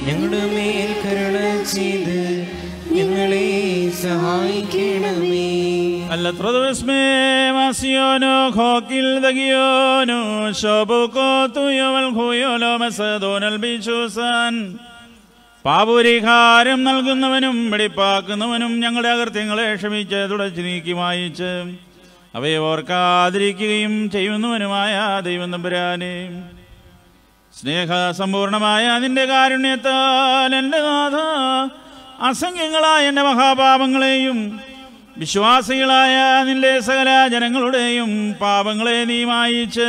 ഞങ്ങളുടെ മേൽ കരുണ ചെയ്ത് ഞങ്ങളെ സഹായിക്കണമേ Alla trodosme masiono khokil dagiono shobuko tuyo wal khuyolo masadonal bichusan പാപപരിഹാരം നൽകുന്നവനും വെടിപ്പാക്കുന്നവനും ഞങ്ങളുടെ അകൃത്യങ്ങളെ ക്ഷമിച്ച് തുടച്ചു നീക്കി മായിച്ച് അവയെ ഓർക്കാതിരിക്കുകയും ചെയ്യുന്നവനുമായ ദൈവം തമ്പുരാനെ സ്നേഹസമ്പൂർണമായ നിന്റെ കാരുണ്യത്താൽ എൻ്റെ നാഥ അസംഖ്യങ്ങളായ എൻ്റെ മഹാപാപങ്ങളെയും വിശ്വാസികളായ നിന്റെ സകല ജനങ്ങളുടെയും പാപങ്ങളെ നീ മായിച്ച്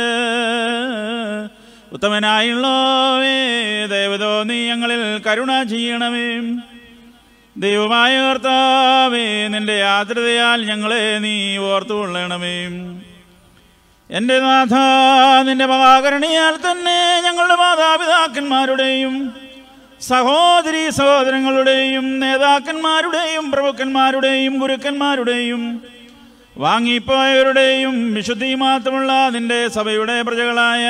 ഉത്തമനായുള്ളവേ ദേവതോ നീ ഞങ്ങളിൽ കരുണ ചെയ്യണമേ ദൈവമായ കർത്താവേ നിന്റെ ആദ്രതയാൽ ഞങ്ങളെ നീ ഓർത്തുകൊള്ളണമേ എൻ്റെ നാഥ നിന്റെ മഹാകരുണയാൽ തന്നെ ഞങ്ങളുടെ മാതാപിതാക്കന്മാരുടെയും സഹോദരി സഹോദരങ്ങളുടെയും നേതാക്കന്മാരുടെയും പ്രഭുക്കന്മാരുടെയും ഗുരുക്കന്മാരുടെയും വാങ്ങിപ്പോയവരുടെയും വിശുദ്ധി മാത്രമുള്ള നിന്റെ സഭയുടെ പ്രജകളായ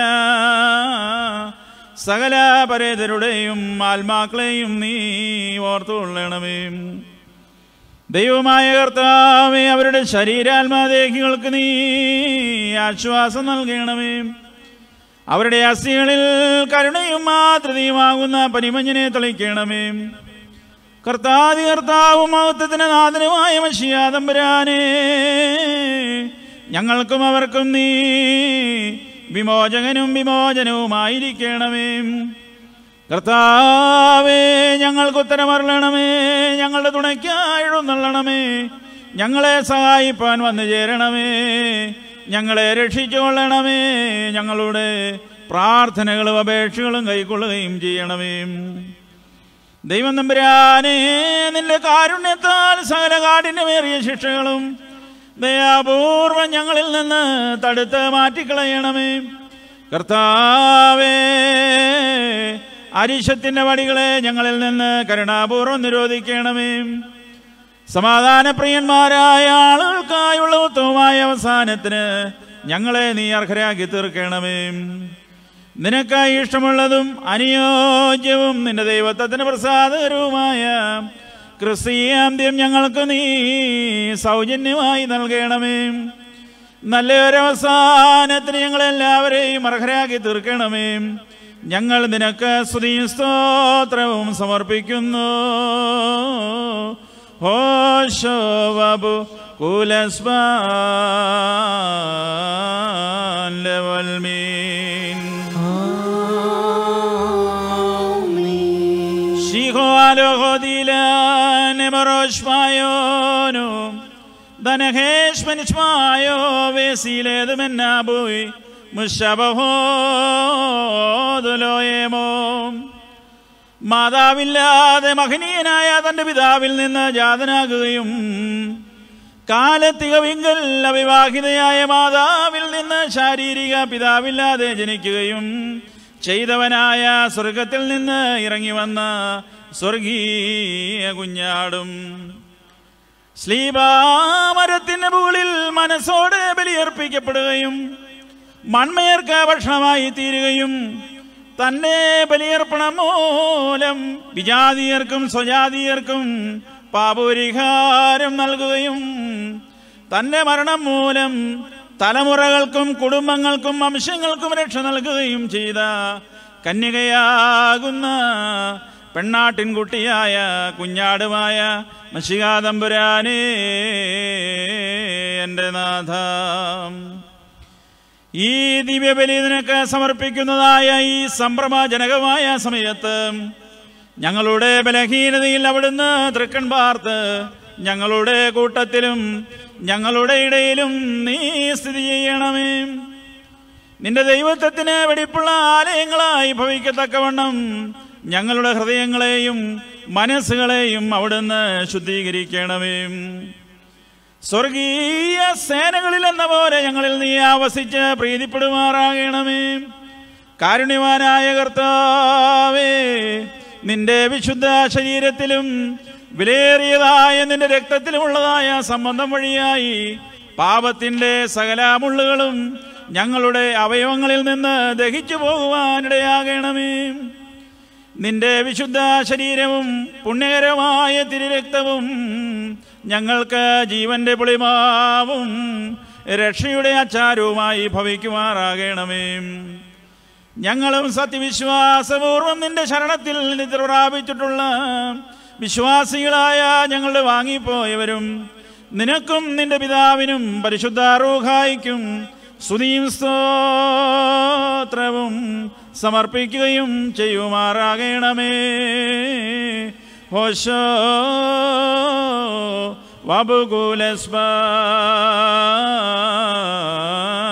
സകല പരേതരുടെയും ആത്മാക്കളെയും നീ ഓർത്തുകൊള്ളണമേ ദൈവമായ കർത്താവെ അവരുടെ ശരീരാത്മാദേഹികൾക്ക് നീ ആശ്വാസം നൽകണമേ അവരുടെ അസ്ഥികളിൽ കരുണയും മാതൃതയുമാകുന്ന പനിമഞ്ഞിനെ തെളിക്കണമേ കർത്താതി കർത്താവും മഹത്വത്തിന് നാഥനുമായ മഷിയാതമ്പരാനെ ഞങ്ങൾക്കും അവർക്കും നീ വിമോചകനും വിമോചനവുമായിരിക്കണമേ കർത്താവേ ഞങ്ങൾക്ക് ഉത്തരമറിയണമേ ഞങ്ങളുടെ തുണയ്ക്കായി എഴുന്നള്ളണമേ ഞങ്ങളെ സഹായിപ്പാൻ വന്നു ചേരണമേ ഞങ്ങളെ രക്ഷിച്ചുകൊള്ളണമേ ഞങ്ങളുടെ പ്രാർത്ഥനകളും അപേക്ഷകളും കൈക്കൊള്ളുകയും ചെയ്യണമേ ദൈവം നമ്പുരാനെ നിന്റെ കാരുണ്യത്താൽ സകല കാഠിന്യമേറിയ ശിക്ഷകളും ദയാപൂർവം ഞങ്ങളിൽ നിന്ന് തടുത്ത് മാറ്റിക്കളയണമേ കർത്താവേ അരിശത്തിന്റെ വടികളെ ഞങ്ങളിൽ നിന്ന് കരുണാപൂർവ്വം നിരോധിക്കണമേ സമാധാനപ്രിയന്മാരായ ആളുകൾക്കായുള്ള ഉത്തമമായ അവസാനത്തിന് ഞങ്ങളെ നീ അർഹരാക്കി തീർക്കണമേ നിനക്കായി ഇഷ്ടമുള്ളതും അനുയോജ്യവും നിന്റെ ദൈവത്വത്തിന് പ്രസാദകരവുമായ ക്രിസ്തീയാന്ത്യം ഞങ്ങൾക്ക് നീ സൗജന്യമായി നൽകണമേ നല്ലൊരവസാനത്തിന് ഞങ്ങളെല്ലാവരെയും അർഹരാക്കി തീർക്കണമേ ഞങ്ങൾ നിനക്ക് സ്തുതിയും സ്തോത്രവും സമർപ്പിക്കുന്നു ഹോശോബു കുലസ്ബാൻ ലവൽമീൻ ശിഹോ അലോഹോദിലെമറോഷ്മായോനു ധനഹേഷ് മനുഷ്മായോ വേസിയിലേതുമെന്നാബോയ് മുഷബഹോദുലോയമോ മാതാവില്ലാതെ മഹനീയനായ തന്റെ പിതാവിൽ നിന്ന് ജാതനാകുകയും കാലത്തികവിങ്കൽ അവിവാഹിതയായ മാതാവിൽ നിന്ന് ശാരീരിക പിതാവില്ലാതെ ജനിക്കുകയും ചെയ്തവനായ സ്വർഗത്തിൽ നിന്ന് ഇറങ്ങി വന്ന സ്വർഗീയ കുഞ്ഞാടും ശ്ലീബാമരത്തിന് മുകളിൽ മനസ്സോടെ ബലിയർപ്പിക്കപ്പെടുകയും മൺമയർക്ക് ഭക്ഷണമായി തീരുകയും തന്നെ ബലിയർപ്പണം മൂലം വിജാതീയർക്കും സ്വജാതീയർക്കും പാപപരിഹാരം നൽകുകയും തന്റെ മരണം മൂലം തലമുറകൾക്കും കുടുംബങ്ങൾക്കും വംശങ്ങൾക്കും രക്ഷ നൽകുകയും ചെയ്ത കന്യകയാകുന്ന പെണ്ണാട്ടിൻകുട്ടിയായ കുഞ്ഞാടുമായ മഷികാതമ്പുരാനേ എൻ്റെ നാഥ ഈ ദിവ്യബലി നിനക്ക് സമർപ്പിക്കുന്നതായ ഈ സംഭ്രമജനകമായ സമയത്ത് ഞങ്ങളുടെ ബലഹീനതയിൽ അവിടുന്ന് തൃക്കൺ പാർത്ത് ഞങ്ങളുടെ കൂട്ടത്തിലും ഞങ്ങളുടെ ഇടയിലും നീ സ്ഥിതി ചെയ്യണമേ നിന്റെ ദൈവത്വത്തിന് വെടിപ്പുള്ള ആലയങ്ങളായി ഭവിക്കത്തക്കവണ്ണം ഞങ്ങളുടെ ഹൃദയങ്ങളെയും മനസ്സുകളെയും അവിടുന്ന് ശുദ്ധീകരിക്കണമേ സ്വർഗീയ സേനകളിൽ എന്ന പോലെ ഞങ്ങളിൽ നീ ആവസിച്ച് പ്രീതിപ്പെടുമാറാകണമേ കാരുണ്യവാനായ കർത്താവേ നിന്റെ വിശുദ്ധ ശരീരത്തിലും വിലയേറിയതായ നിന്റെ രക്തത്തിലുമുള്ളതായ സംബന്ധം വഴിയായി പാപത്തിന്റെ സകല മുള്ളുകളും ഞങ്ങളുടെ അവയവങ്ങളിൽ നിന്ന് ദഹിച്ചു പോകുവാനിടയാകണമേ നിന്റെ വിശുദ്ധ ശരീരവും പുണ്യകരമായ തിരുരക്തവും ഞങ്ങൾക്ക് ജീവന്റെ പുളിമാവും രക്ഷയുടെ അച്ചാരവുമായി ഭവിക്കുമാറാകണമേ ഞങ്ങളും സത്യവിശ്വാസപൂർവം നിന്റെ ശരണത്തിൽ നിദ്ര പ്രാപിച്ചിട്ടുള്ള വിശ്വാസികളായ ഞങ്ങളുടെ വാങ്ങിപ്പോയവരും നിനക്കും നിന്റെ പിതാവിനും പരിശുദ്ധ റൂഹായിക്കും സ്തുതിയും സ്തോത്രവും സമർപ്പിക്കുകയും ചെയ്യുമാറാകണമേ ഹോശോ വബുകുലസ്ബ